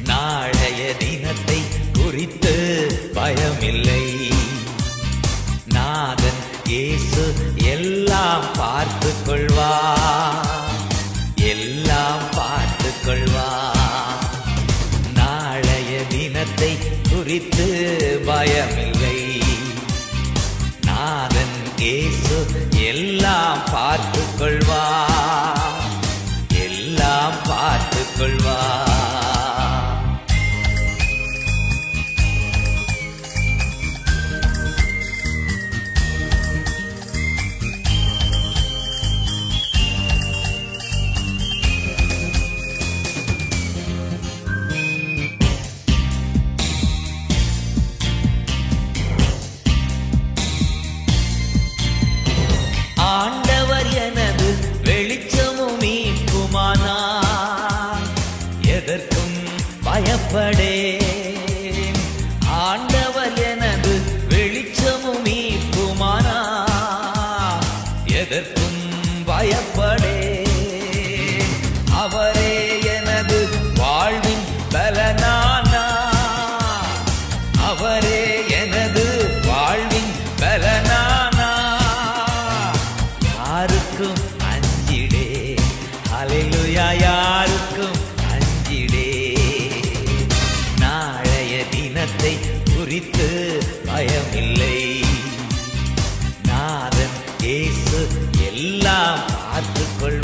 நாளைய தினத்தை குறித்து பயமில்லை நாதன் இயேசு எல்லாம் பார்த்து கொள்வா எல்லாம் பார்த்து கொள்வா நாளைய தினத்தை குறித்து பயமில்லை நாதன் இயேசு எல்லாம் பார்த்து கொள்வா எல்லாம் பார்த்து கொள்வா ஆண்டவர் எனது வெளிச்சமும் மீட்புமானா எதற்கும் பயப்படேன் ஆண்டவர் எனது வெளிச்சமும் மீட்புமானா எதற்கும் பயப்படேன் அவரே எனது வாழ்வின் பலனானா அவரே எனது வாழ்வின் பலனானா யாருக்கும் அஞ்சிடே அலையிலுயா யாருக்கும் அஞ்சிடே நாளைய தினத்தை குறித்து பயமில்லை நாதன் இயேசு எல்லாம் பார்த்து கொள்வார்